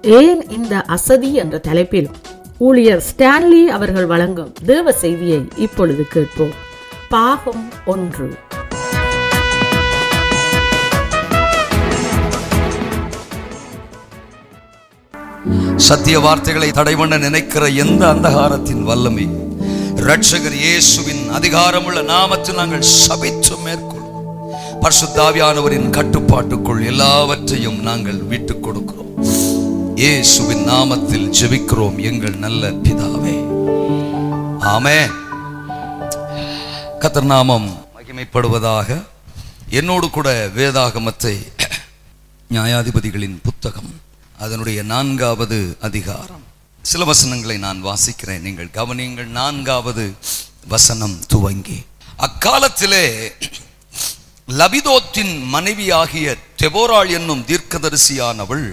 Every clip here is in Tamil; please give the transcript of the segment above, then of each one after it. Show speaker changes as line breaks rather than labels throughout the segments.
ஏன் இந்த அசதி என்ற தலைப்பில் ஊழியர் ஸ்டான்லி அவர்கள் வழங்கும் தேவ செய்தியை இப்பொழுது கேட்போம் பாகம் ஒன்று
சத்திய வார்த்தைகளை தடை பண்ண நினைக்கிற எந்த அந்தகாரத்தின் வல்லமை ரட்சகர் இயேசுவின் அதிகாரமுள்ள நாமத்தில் நாங்கள் சபித்து மேற்கொள்வோம் பரிசுத்தாவியானவரின் கட்டுப்பாட்டுக்குள் எல்லாவற்றையும் நாங்கள் விட்டுக் கொடுக்கிறோம் இயேசுவின் நாமத்தில் ஜெபிக்கிறோம் எங்கள் நல்ல பிதாவே ஆமே கத்தர் நாமம் மகிமைப்படுவதாக என்னோடு கூட வேதாகமத்தை நியாயாதிபதிகளின் புத்தகம் அதனுடைய நான்காவது அதிகாரம் சில வசனங்களை நான் வாசிக்கிறேன் நீங்கள் கவனியுங்கள் நான்காவது வசனம் துவங்கி அக்காலத்திலே லபிதோத்தின் மனைவியாகிய தெபோராள் என்னும் தீர்க்கதரிசியானவள்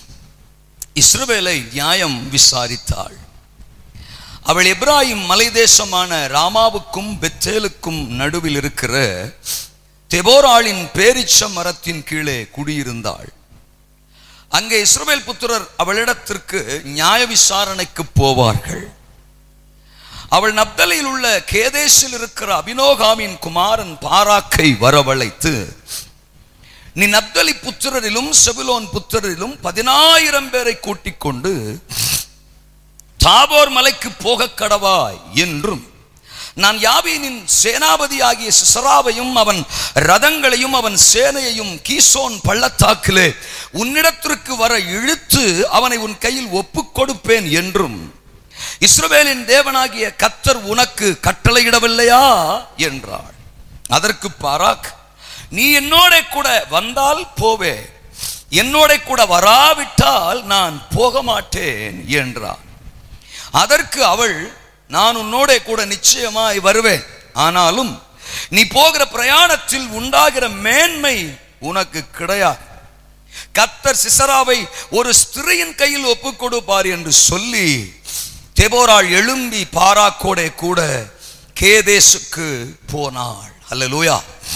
இஸ்ரவேலை நியாயம் விசாரித்தாள் அவள் எப்ராஹிம் மலைதேசமான ராமாவுக்கும் பெத்தேலுக்கும் நடுவில் இருக்கிற தெபோராளின் பேரிச்ச மரத்தின் கீழே குடியிருந்தாள் அங்கே இஸ்ரவேல் புத்திரர் அவளிடத்திற்கு நியாய விசாரணைக்கு போவார்கள் அவள் நப்தலில் உள்ள கேதேசில் இருக்கிற அபினோகாமின் குமாரன் பாராக்கை வரவழைத்து நீ நப்தலி புத்திரரிலும் செபுலோன் புத்திரரிலும் பதினாயிரம் பேரை கூட்டிக் கொண்டு தாபோர் மலைக்கு போக கடவாய் என்றும் நான் யாபீனின் சேனாபதி ஆகிய சிசராவையும் அவன் ரதங்களையும் அவன் சேனையையும் கீசோன் பள்ளத்தாக்கிலே உன்னிடத்திற்கு வர இழுத்து அவனை உன் கையில் ஒப்புக் கொடுப்பேன் என்றும் இஸ்ரவேலின் தேவனாகிய கத்தர் உனக்கு கட்டளையிடவில்லையா என்றாள் அதற்கு பாராக் நீ என்னோட கூட வந்தால் போவே என்னோட கூட வராவிட்டால் நான் போக மாட்டேன் என்றான் அதற்கு அவள் நான் உன்னோட கூட நிச்சயமாய் வருவேன் ஆனாலும் நீ போகிற பிரயாணத்தில் உண்டாகிற மேன்மை உனக்கு கிடையாது கத்தர் சிசராவை ஒரு ஸ்திரியின் கையில் ஒப்புக் கொடுப்பார் என்று சொல்லி தெபோராள் எழும்பி பாராக்கோடே கூட கேதேசுக்கு போனாள் அல்லேலூயா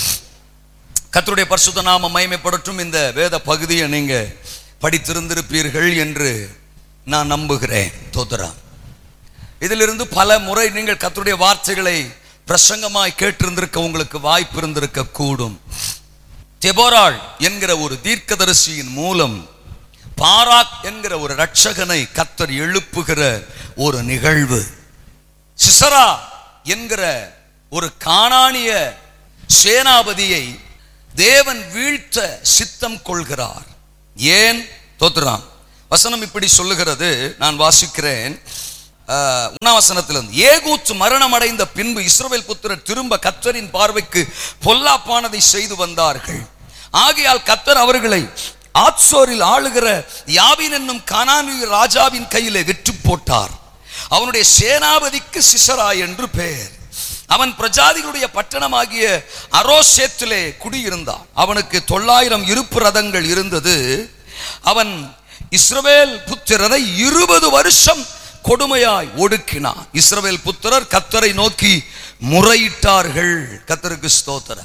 கத்தருடைய பரிசுத்த நாம மகிமைப்படட்டும் இந்த வேத பகுதியை நீங்க படித்திருந்திருப்பீர்கள் என்று நான் நம்புகிறேன் தோதராம் இதிலிருந்து பல முறை நீங்கள் கத்தருடைய வார்த்தைகளை பிரசங்கமாய் கேட்டிருந்திருக்க உங்களுக்கு வாய்ப்பு இருந்திருக்க கூடும் தெபோராள் என்கிற ஒரு தீர்க்கதரிசியின் மூலம் பாராக் என்கிற ஒரு ரட்சகனை கத்தர் எழுப்புகிற ஒரு நிகழ்வு சிசரா என்கிற ஒரு காணானிய சேனாபதியை தேவன் வீழ்த்த சித்தம் கொள்கிறார் ஏன் தோத்துறான் வசனம் இப்படி சொல்லுகிறது நான் வாசிக்கிறேன் உண்ணாவசனத்திலிருந்து ஏகூத்து மரணம் அடைந்த பின்பு இஸ்ரவேல் புத்திரர் திரும்ப கத்தரின் பார்வைக்கு பொல்லாப்பானதை செய்து வந்தார்கள் ஆகையால் கத்தர் அவர்களை ஆத்சோரில் ஆளுகிற யாவின் என்னும் கானானிய ராஜாவின் கையிலே வெற்று போட்டார் அவனுடைய சேனாபதிக்கு சிசரா என்று பெயர் அவன் பிரஜாதிகளுடைய பட்டணமாகிய அரோசேத்திலே குடியிருந்தான் அவனுக்கு தொள்ளாயிரம் இருப்பு ரதங்கள் இருந்தது அவன் இஸ்ரவேல் புத்திரரை இருபது வருஷம் கொடுமையாய் ஒடுக்கினான் இஸ்ரவேல் புத்திரர் கத்தரை நோக்கி முறையிட்டார்கள் கத்தருக்கு ஸ்தோத்திர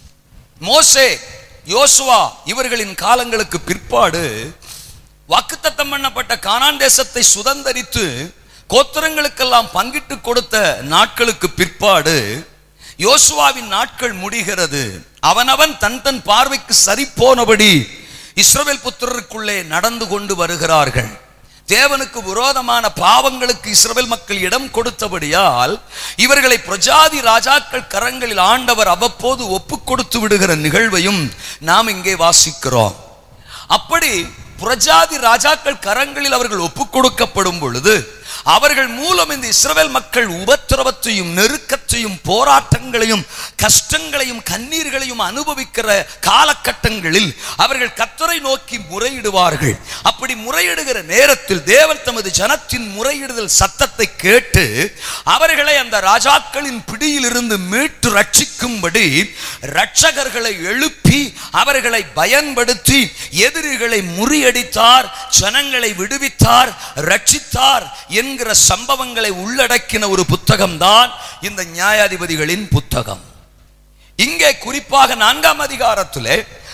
மோசே யோசுவா இவர்களின் காலங்களுக்கு பிற்பாடு வாக்குத்தத்தம் பண்ணப்பட்ட கானான் தேசத்தை சுதந்தரித்து கோத்திரங்களுக்கெல்லாம் பங்கிட்டு கொடுத்த நாட்களுக்கு பிற்பாடு யோசுவாவின் நாட்கள் முடிகிறது அவனவன் தன் தன் பார்வைக்கு சரி போனபடி இஸ்ரவேல் புத்திரருக்குள்ளே நடந்து கொண்டு வருகிறார்கள் தேவனுக்கு விரோதமான பாவங்களுக்கு இஸ்ரவேல் மக்கள் இடம் கொடுத்தபடியால் இவர்களை பிரஜாதி ராஜாக்கள் கரங்களில் ஆண்டவர் அவ்வப்போது ஒப்பு கொடுத்து விடுகிற நிகழ்வையும் நாம் இங்கே வாசிக்கிறோம் அப்படி புரஜாதி ராஜாக்கள் கரங்களில் அவர்கள் ஒப்பு கொடுக்கப்படும் பொழுது அவர்கள் மூலம் இந்த இஸ்ரவேல் மக்கள் உபத்திரவத்தையும் நெருக்கத்தையும் போராட்டங்களையும் கஷ்டங்களையும் கண்ணீர்களையும் அனுபவிக்கிற காலகட்டங்களில் அவர்கள் கத்தரை நோக்கி முறையிடுவார்கள் அப்படி முறையிடுகிற நேரத்தில் தேவன் தமது ஜனத்தின் முறையிடுதல் சத்தத்தை கேட்டு அவர்களை அந்த ராஜாக்களின் பிடியிலிருந்து மீட்டு ரட்சிக்கும்படி ரட்சகர்களை எழுப்பி அவர்களை பயன்படுத்தி எதிரிகளை முறியடித்தார் ஜனங்களை விடுவித்தார் ரட்சித்தார் என்கிற சம்பவங்களை உள்ளடக்கின ஒரு புத்தகம்தான் இந்த நியாயாதிபதிகளின் புத்தகம் இங்கே குறிப்பாக நான்காம் அதிகாரத்திலே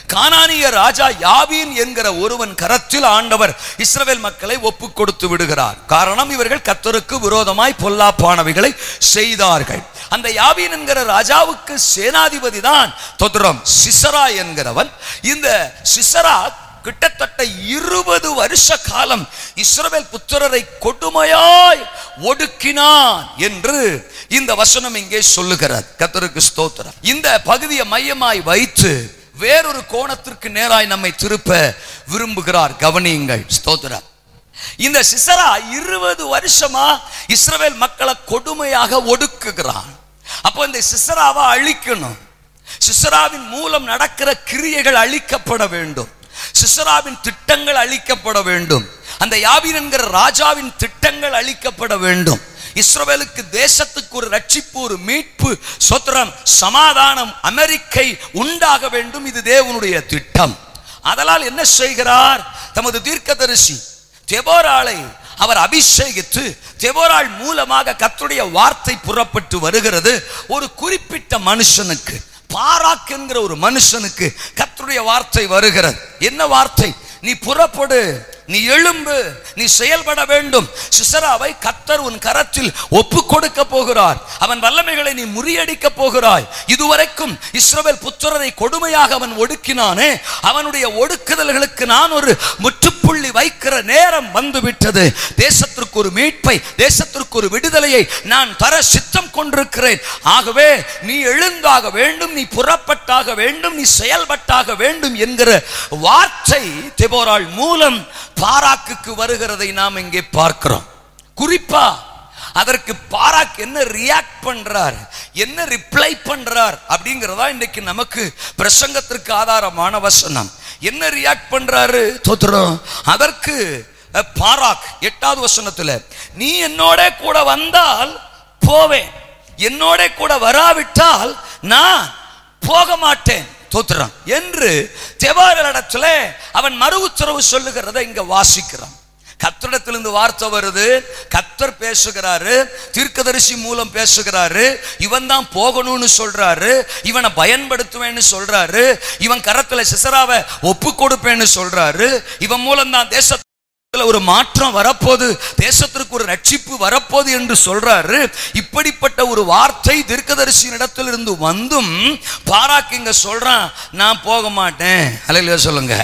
கானானிய ராஜா யாபீன் என்கிற ஒருவன் கரத்தில் ஆண்டவர் இஸ்ரவேல் மக்களை ஒப்பு கொடுத்து விடுகிறார் காரணம் இவர்கள் கத்தருக்கு விரோதமாய் பொல்லாப்பானவைகளை செய்தார்கள் அந்த யாபீன் என்கிற ராஜாவுக்கு சேனாதிபதி தான் தொதுரம் சிசரா என்கிறவன் இந்த சிசரா கிட்டத்தட்ட இருபது வருஷ காலம் இஸ்ரவேல் புத்திரரை கொடுமையாய் ஒடுக்கினான் என்று இந்த வசனம் இங்கே சொல்லுகிறது கத்தருக்கு ஸ்தோத்திரம் இந்த பகுதியை மையமாய் வைத்து வேறொரு கோணத்திற்கு நேராய் நம்மை திருப்ப விரும்புகிறார் கவனியுங்கள் ஸ்தோத்திரம் இந்த சிசரா இருபது வருஷமா இஸ்ரவேல் மக்களை கொடுமையாக ஒடுக்குகிறான் அப்போ இந்த சிசராவை அழிக்கணும் சிசராவின் மூலம் நடக்கிற கிரியைகள் அழிக்கப்பட வேண்டும் சிசராவின் திட்டங்கள் அழிக்கப்பட வேண்டும் அந்த யாபீன் என்கிற ராஜாவின் திட்டங்கள் அழிக்கப்பட வேண்டும் இஸ்ரவேலுக்கு தேசத்துக்கு ஒரு ரட்சிப்பு ஒரு மீட்பு சொத்திரம் சமாதானம் அமெரிக்கை உண்டாக வேண்டும் இது தேவனுடைய திட்டம் அதனால் என்ன செய்கிறார் தமது தீர்க்கதரிசி தெபோராளை அவர் அபிஷேகித்து தெபோராள் மூலமாக கர்த்தருடைய வார்த்தை புறப்பட்டு வருகிறது ஒரு குறிப்பிட்ட மனுஷனுக்கு பாராக் என்கிற ஒரு மனுஷனுக்கு கர்த்தருடைய வார்த்தை வருகிறது என்ன வார்த்தை நீ புறப்படு நீ எழும்பு நீ செயல்பட வேண்டும் சிசராவை கத்தர் உன் கரத்தில் ஒப்பு கொடுக்க போகிறார் அவன் வல்லமைகளை நீ முறியடிக்க போகிறாய் இதுவரைக்கும் இஸ்ரவேல் புத்திரரை கொடுமையாக அவன் ஒடுக்கினானே அவனுடைய ஒடுக்குதல்களுக்கு நான் ஒரு முற்றுப்புள்ளி வைக்கிற நேரம் வந்துவிட்டது தேசத்திற்கு ஒரு மீட்பை தேசத்திற்கு ஒரு விடுதலையை நான் தர சித்தம் கொண்டிருக்கிறேன் ஆகவே நீ எழுந்தாக வேண்டும் நீ புறப்பட்டாக வேண்டும் நீ செயல்பட்டாக வேண்டும் என்கிற வார்த்தை தெபோராள் மூலம் பாராக்குக்கு வருகிறதை நாம் இங்கே பார்க்கிறோம் குறிப்பா அதற்கு பாராக் என்ன ரியாக்ட் பண்றார் என்ன ரிப்ளை பண்றார் அப்படிங்கிறதா இன்னைக்கு நமக்கு பிரசங்கத்திற்கு ஆதாரமான வசனம் என்ன ரியாக்ட் பண்றாரு தோத்துறோம் அதற்கு அஹ், பாராக் எட்டாவது வசனத்துல நீ என்னோட கூட வந்தால் போவேன் என்னோட கூட வராவிட்டால் நான் போக மாட்டேன் தோத்துறான் என்று தெவாரிடத்துல அவன் மறு உத்தரவு சொல்லுகிறதை இங்க வாசிக்கிறான் கத்தரிடத்திலிருந்து வார்த்தை வருது கத்தர் பேசுகிறாரு தீர்க்கதரிசி மூலம் பேசுகிறாரு இவன் தான் போகணும்னு சொல்றாரு இவனை பயன்படுத்துவேன்னு சொல்றாரு இவன் கரத்துல சிசராவை ஒப்பு கொடுப்பேன்னு சொல்றாரு இவன் மூலம் தான் தேச தேசத்துல ஒரு மாற்றம் வரப்போது தேசத்திற்கு ஒரு ரட்சிப்பு வரப்போது என்று சொல்றாரு இப்படிப்பட்ட ஒரு வார்த்தை தீர்க்கதரிசியின் இடத்துல இருந்து வந்தும் பாராக்கு இங்க சொல்றான் நான் போக மாட்டேன் அலையில சொல்லுங்க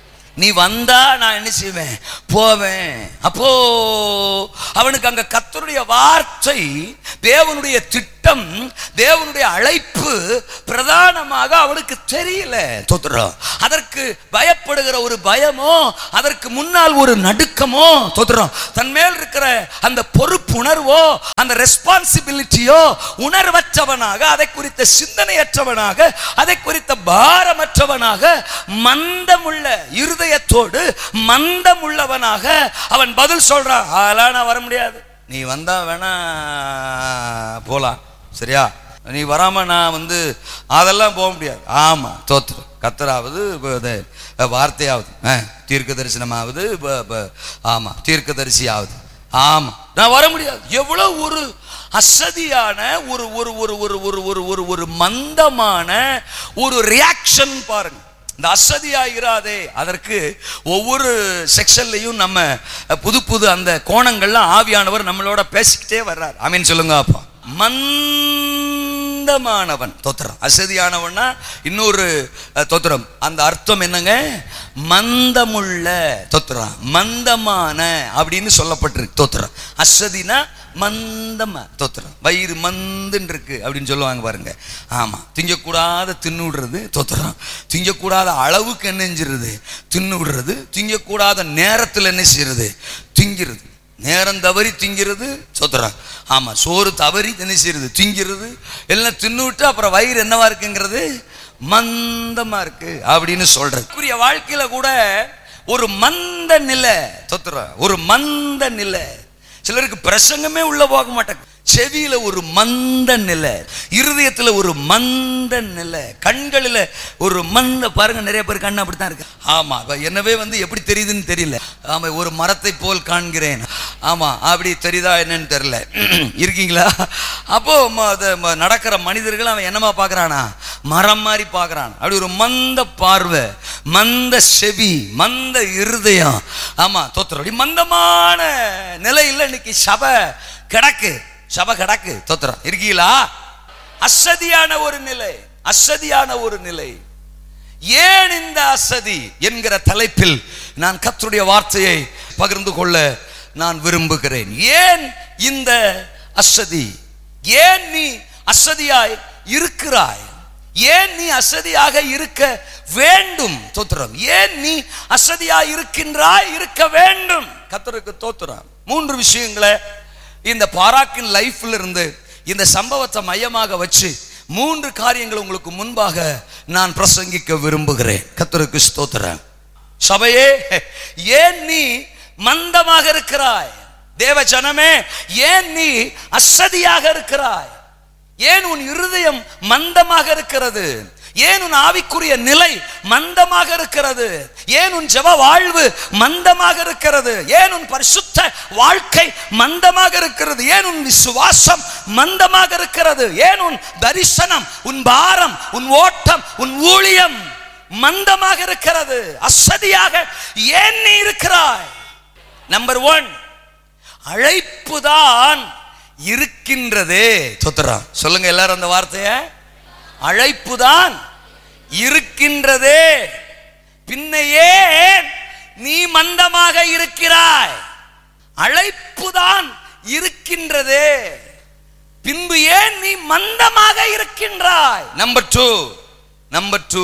நீ வந்தா நான் என்ன செய்வேன் போவேன் அப்போ அவனுக்கு அங்க கத்தருடைய வார்த்தை தேவனுடைய திட்டம் தேவனுடைய அழைப்பு பிரதானமாக அவனுக்கு தெரியல தோத்துறோம் அதற்கு பயப்படுகிற ஒரு பயமோ அதற்கு முன்னால் ஒரு நடுக்கமோ தோத்துறோம் தன் மேல் இருக்கிற அந்த பொறுப்புணர்வோ அந்த ரெஸ்பான்சிபிலிட்டியோ உணர்வற்றவனாக அதை குறித்த சிந்தனையற்றவனாக அதை குறித்த பாரமற்றவனாக மந்தமுள்ள இருதயத்தோடு மந்தமுள்ளவனாக அவன் பதில் சொல்றான் அதெல்லாம் நான் வர முடியாது நீ வந்தா வேணா போலாம் சரியா நீ வராம நான் வந்து அதெல்லாம் போக முடியாது ஆமா தோத்துரு கத்தராவது இப்ப இது, வார்த்தையாவது ஆ, தீர்க்க தரிசனமாவது ப- ப- ஆமா தீர்க்க தரிசியாவது ஆமா நான் வர முடியாது எவ்வளவு ஒரு அசதியான ஒரு ஒரு ஒரு ஒரு ஒரு ஒரு ஒரு ஒரு மந்தமான ஒரு ரியாக்ஷன் பாருங்க இந்த அசதியாயிராதே அதற்கு ஒவ்வொரு செக்ஷன்லையும் நம்ம அஹ், புது புது அந்த கோணங்கள்லாம் ஆவியானவர் நம்மளோட பேசிக்கிட்டே வர்றார் ஆமீன் சொல்லுங்க அப்பா மந்தமானவன் தோத்திரம் அசதியானவன்னா இன்னொரு அஹ், தோத்திரம் அந்த அர்த்தம் என்னங்க மந்தமுள்ள தோத்திரம் மந்தமான அப்படின்னு சொல்லப்பட்டிருக்கு தோத்திரம் அசதினா மந்தமா தோத்திரம் வயிறு மந்துன்னு இருக்கு அப்படின்னு சொல்லுவாங்க பாருங்க ஆமா திங்கக்கூடாத தின்னு விடுறது தோத்திரம் திங்கக்கூடாத அளவுக்கு என்ன செஞ்சிருது தின்னு விடுறது திங்கக்கூடாத நேரத்தில் என்ன செய்யறது திங்கிறது நேரம் தவறி திங்கிறது சொத்துறான் ஆமா சோறு தவறி என்ன செய்யறது திங்கிறது எல்லாம் தின்னு விட்டு அப்புறம் வயிறு என்னவா இருக்குங்கிறது மந்தமா இருக்கு அப்படின்னு சொல்றது புரிய வாழ்க்கையில கூட ஒரு மந்த நிலை சொத்துறா ஒரு மந்த நிலை சிலருக்கு பிரசங்கமே உள்ள போக மாட்டாங்க செவியில ஒரு மந்த நிலை இருதயத்துல ஒரு மந்த நிலை கண்களில் ஒரு மந்த பாருங்க நிறைய பேர் கண்ணு அப்படித்தான் இருக்கு ஆமா இப்ப என்னவே வந்து எப்படி தெரியுதுன்னு தெரியல ஆமா ஒரு மரத்தை போல் காண்கிறேன் ஆமா அப்படி தெரியுதா என்னன்னு தெரியல இருக்கீங்களா அப்போ ம- அது ம- நடக்கிற மனிதர்கள் அவன் என்னமா பார்க்கறானா மரம் மாதிரி பார்க்கறான் அப்படி ஒரு மந்த பார்வை மந்த செவி மந்த இருதயம் ஆமா தோத்திரம் அப்படி மந்தமான நிலையில் இன்னைக்கு சபை கிடக்கு சபை கிடக்கு தோத்திரம் இருக்கீங்களா அசதியான ஒரு நிலை அசதியான ஒரு நிலை ஏன் இந்த அசதி என்கிற தலைப்பில் நான் கர்த்தருடைய வார்த்தையை பகிர்ந்து கொள்ள நான் விரும்புகிறேன் ஏன் இந்த அசதி ஏன் நீ அசதியாய் இருக்கிறாய் ஏன் நீ அசதியாக இருக்க வேண்டும் தோத்திரம் ஏன் நீ அசதியாய் இருக்கின்றாய் இருக்க வேண்டும் கர்த்தருக்கு தோத்திரம் மூன்று விஷயங்களை இந்த பாராக்கின் லைஃப்ல இருந்து இந்த சம்பவத்தை மையமாக வச்சு மூன்று காரியங்கள் உங்களுக்கு முன்பாக நான் பிரசங்கிக்க விரும்புகிறேன் கர்த்தருக்கு ஸ்தோத்திரம் சபையே ஏன் நீ மந்தமாக இருக்கிறாய் தேவ ஜனமே ஏன் நீ அசதியாக இருக்கிறாய் ஏன் உன் இருதயம் மந்தமாக இருக்கிறது ஏன் உன் ஆவிக்குரிய நிலை மந்தமாக இருக்கிறது ஏன் உன் ஜெப வாழ்வு மந்தமாக இருக்கிறது ஏன் உன் பரிசுத்த வாழ்க்கை மந்தமாக இருக்கிறது ஏன் உன் விசுவாசம் மந்தமாக இருக்கிறது ஏன் உன் தரிசனம் உன் பாரம் உன் ஓட்டம் உன் ஊழியம் மந்தமாக இருக்கிறது அசதியாக ஏன் நீ இருக்கிறாய் நம்பர் ஒன் அழைப்புதான் இருக்கின்றதே சொத்துறான் சொல்லுங்க எல்லாரும் அந்த வார்த்தைய அழைப்புதான் இருக்கின்றதே பின்ன ஏன் நீ மந்தமாக இருக்கிறாய் அழைப்புதான் இருக்கின்றதே பின்பு ஏன் நீ மந்தமாக இருக்கின்றாய் நம்பர் டூ நம்பர் டூ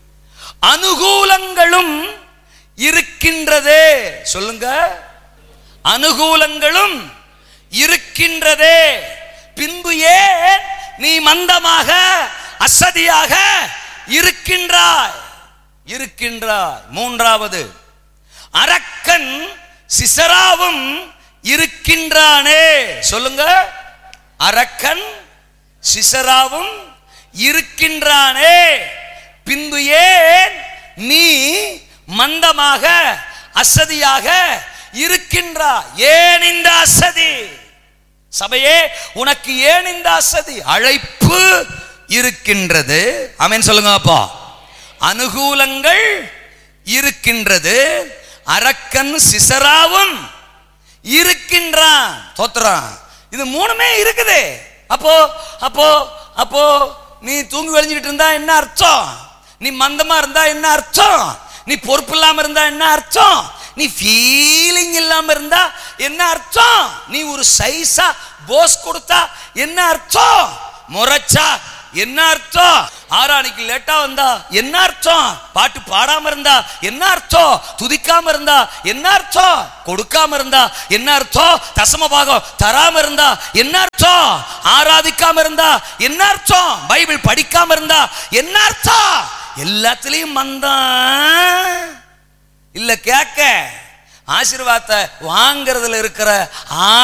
அனுகூலங்களும் இருக்கின்றதே சொல்லுங்க அனுகூலங்களும் இருக்கின்றதே பின்பு ஏன் நீ மந்தமாக அசதியாக இருக்கின்றாய் இருக்கின்றாய் மூன்றாவது அரக்கன் சிசராவும் இருக்கின்றானே சொல்லுங்க அரக்கன் சிசராவும் இருக்கின்றானே பின்பு ஏன் நீ மந்தமாக அசதியாக இருக்கின்றாய் ஏன் இந்த அசதி சபையே உனக்கு ஏன் இந்த அசதி அழைப்பு இருக்கின்றது ஆமென் சொல்லுங்க அப்பா அனுகூலங்கள் இருக்கின்றது அரக்கன் சிசராவும் இருக்கின்றான் தோத்துறான் இது மூணுமே இருக்குது அப்போ அப்போ அப்போ நீ தூங்கி வழிஞ்சுக்கிட்டு இருந்தா என்ன அர்த்தம் நீ மந்தமா இருந்தா என்ன அர்த்தம் நீ பொறுப்பு இல்லாம இருந்தா என்ன அர்த்தம் நீ ஃபீலிங் இல்லாம இருந்தா என்ன அர்த்தம் நீ ஒரு சைஸா போஸ் கொடுத்தா என்ன அர்த்தம் முறைச்சா என்ன அர்த்தம் ஆறாணிக்கு லேட்டா வந்தா என்ன அர்த்தம் பாட்டு பாடாம இருந்தா என்ன அர்த்தம் துதிக்காம இருந்தா என்ன அர்த்தம் கொடுக்காம இருந்தா என்ன அர்த்தம் தசம பாகம் தராம இருந்தா என்ன அர்த்தம் ஆராதிக்காம இருந்தா என்ன அர்த்தம் பைபிள் படிக்காம இருந்தா என்ன அர்த்தம் எல்லாத்துலயும் மந்தான் இல்ல கேட்க ஆசீர்வாதத்தை வாங்குறதுல இருக்கிற